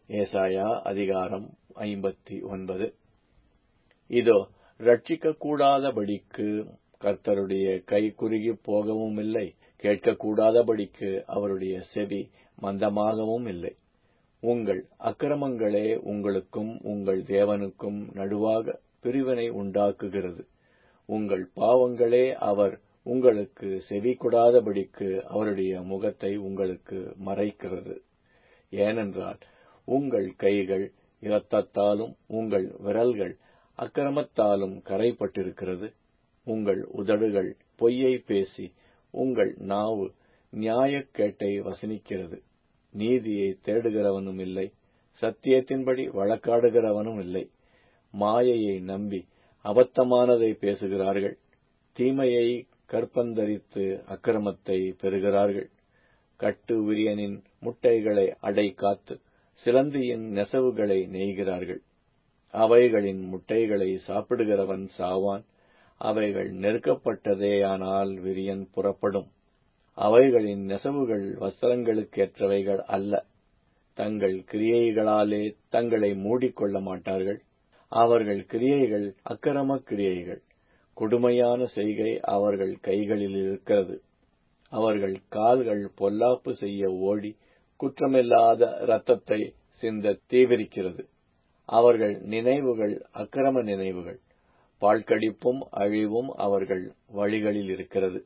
ஏசாயா அதிகாரம் ஐம்பத்தி ஒன்பது இதோ ரட்சிக்கக்கூடாதபடிக்கு கர்த்தருடைய கை குறுகி போகவும் இல்லை கேட்கக்கூடாதபடிக்கு அவருடைய செவி மந்தமாகவும் இல்லை உங்கள் அக்கிரமங்களே உங்களுக்கும் உங்கள் தேவனுக்கும் நடுவாக பிரிவினை உண்டாக்குகிறது உங்கள் பாவங்களே அவர் உங்களுக்கு செவி கொடாதபடிக்கு அவருடைய முகத்தை உங்களுக்கு மறைக்கிறது ஏனென்றால் உங்கள் கைகள் இரத்தத்தாலும் உங்கள் விரல்கள் அக்கிரமத்தாலும் கரைப்பட்டிருக்கிறது உங்கள் உதடுகள் பொய்யை பேசி உங்கள் நாவு நியாயக்கேட்டை வசனிக்கிறது நீதியை தேடுகிறவனும் இல்லை சத்தியத்தின்படி வழக்காடுகிறவனும் இல்லை மாயையை நம்பி அபத்தமானதை பேசுகிறார்கள் தீமையை கற்பந்தரித்து அக்கிரமத்தை பெறுகிறார்கள் கட்டு விரியனின் முட்டைகளை அடை காத்து சிலந்தியின் நெசவுகளை நெய்கிறார்கள் அவைகளின் முட்டைகளை சாப்பிடுகிறவன் சாவான் அவைகள் நெருக்கப்பட்டதேயானால் விரியன் புறப்படும் அவைகளின் நெசவுகள் வஸ்திரங்களுக்கேற்றவைகள் அல்ல தங்கள் கிரியைகளாலே தங்களை மூடிக்கொள்ள மாட்டார்கள் அவர்கள் கிரியைகள் அக்கிரம கிரியைகள் கொடுமையான செய்கை அவர்கள் கைகளில் இருக்கிறது அவர்கள் கால்கள் பொல்லாப்பு செய்ய ஓடி குற்றமில்லாத இரத்தத்தை சிந்த தீவிரிக்கிறது அவர்கள் நினைவுகள் அக்கிரம நினைவுகள் பாழ்கடிப்பும் அழிவும் அவர்கள் வழிகளில் இருக்கிறது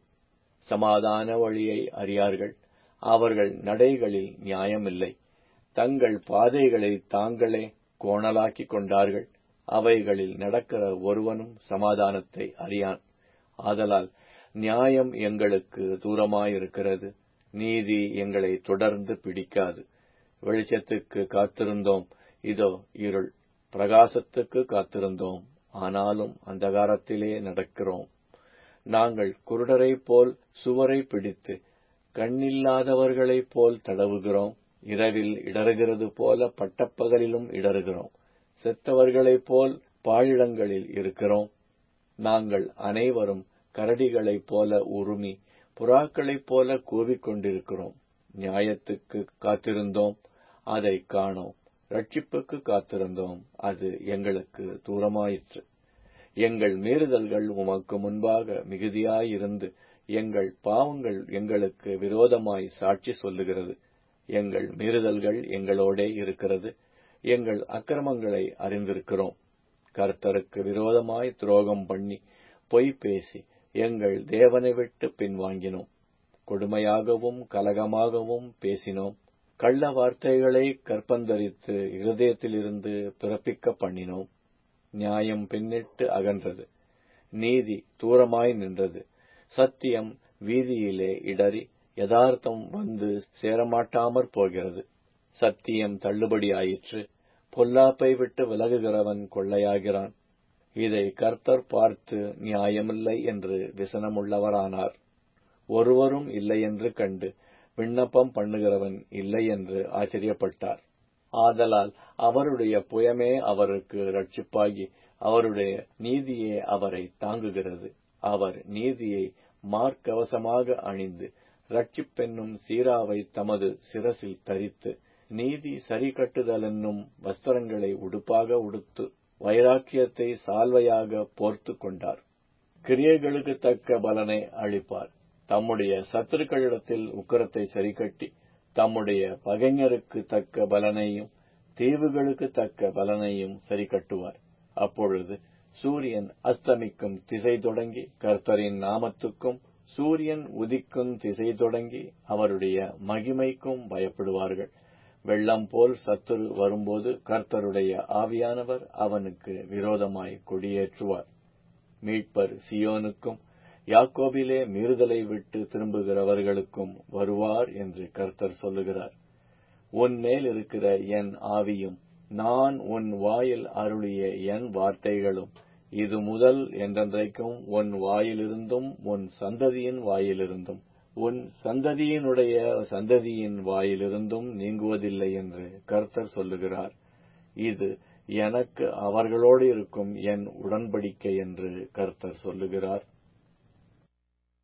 சமாதான வழியை அறியார்கள் அவர்கள் நடைகளில் நியாயமில்லை தங்கள் பாதைகளை தாங்களே கோணலாக்கிக் கொண்டார்கள் அவைகளில் நடக்கிற ஒருவனும் சமாதானத்தை அறியான் ஆதலால் நியாயம் எங்களுக்கு தூரமாயிருக்கிறது நீதி எங்களை தொடர்ந்து பிடிக்காது வெளிச்சத்துக்கு காத்திருந்தோம் இதோ இருள் பிரகாசத்துக்கு காத்திருந்தோம் ஆனாலும் அந்தகாரத்திலே நடக்கிறோம் நாங்கள் குருடரைப் போல் சுவரை பிடித்து கண்ணில்லாதவர்களைப் போல் தடவுகிறோம் இரவில் இடறுகிறது போல பட்டப்பகலிலும் இடறுகிறோம் செத்தவர்களைப் போல் பாழிடங்களில் இருக்கிறோம் நாங்கள் அனைவரும் கரடிகளைப் போல உருமி புறாக்களைப் போல கூவிக்கொண்டிருக்கிறோம் நியாயத்துக்கு காத்திருந்தோம் அதை காணோம் ரட்சிப்புக்கு காத்திருந்தோம் அது எங்களுக்கு தூரமாயிற்று எங்கள் மீறுதல்கள் உமக்கு முன்பாக மிகுதியாயிருந்து எங்கள் பாவங்கள் எங்களுக்கு விரோதமாய் சாட்சி சொல்லுகிறது எங்கள் மீறுதல்கள் எங்களோடே இருக்கிறது எங்கள் அக்கிரமங்களை அறிந்திருக்கிறோம் கர்த்தருக்கு விரோதமாய் துரோகம் பண்ணி பொய் பேசி எங்கள் தேவனை விட்டு பின்வாங்கினோம் கொடுமையாகவும் கலகமாகவும் பேசினோம் கள்ள வார்த்தைகளை கற்பந்தரித்து இருதயத்திலிருந்து பிறப்பிக்க பண்ணினோம் நியாயம் பின்னிட்டு அகன்றது நீதி தூரமாய் நின்றது சத்தியம் வீதியிலே இடறி யதார்த்தம் வந்து சேரமாட்டாமற் போகிறது சத்தியம் தள்ளுபடி ஆயிற்று பொல்லாப்பை விட்டு விலகுகிறவன் கொள்ளையாகிறான் இதை கர்த்தர் பார்த்து நியாயமில்லை என்று விசனமுள்ளவரானார் ஒருவரும் இல்லையென்று கண்டு விண்ணப்பம் பண்ணுகிறவன் இல்லை என்று ஆச்சரியப்பட்டார் ஆதலால் அவருடைய புயமே அவருக்கு ரட்சிப்பாகி அவருடைய நீதியே அவரை தாங்குகிறது அவர் நீதியை மார்க்கவசமாக அணிந்து ரட்சிப்பென்னும் சீராவை தமது சிரசில் தரித்து நீதி சரி கட்டுதலென்னும் வஸ்திரங்களை உடுப்பாக உடுத்து வைராக்கியத்தை சால்வையாக போர்த்து கொண்டார் கிரியைகளுக்கு தக்க பலனை அளிப்பார் தம்முடைய சத்துருக்களிடத்தில் உக்கரத்தை சரிக்கட்டி தம்முடைய பகைஞருக்கு தக்க பலனையும் தீவுகளுக்கு தக்க பலனையும் சரி கட்டுவார் அப்பொழுது சூரியன் அஸ்தமிக்கும் திசை தொடங்கி கர்த்தரின் நாமத்துக்கும் சூரியன் உதிக்கும் திசை தொடங்கி அவருடைய மகிமைக்கும் பயப்படுவார்கள் வெள்ளம் போல் சத்துரு வரும்போது கர்த்தருடைய ஆவியானவர் அவனுக்கு விரோதமாய் கொடியேற்றுவார் மீட்பர் சியோனுக்கும் யாக்கோபிலே மீறுதலை விட்டு திரும்புகிறவர்களுக்கும் வருவார் என்று கர்த்தர் சொல்லுகிறார் உன் மேல் இருக்கிற என் ஆவியும் நான் உன் வாயில் அருளிய என் வார்த்தைகளும் இது முதல் என்றென்றைக்கும் உன் வாயிலிருந்தும் உன் சந்ததியின் வாயிலிருந்தும் உன் சந்ததியினுடைய சந்ததியின் வாயிலிருந்தும் நீங்குவதில்லை என்று கர்த்தர் சொல்லுகிறார் இது எனக்கு அவர்களோடு இருக்கும் என் உடன்படிக்கை என்று கர்த்தர் சொல்லுகிறார்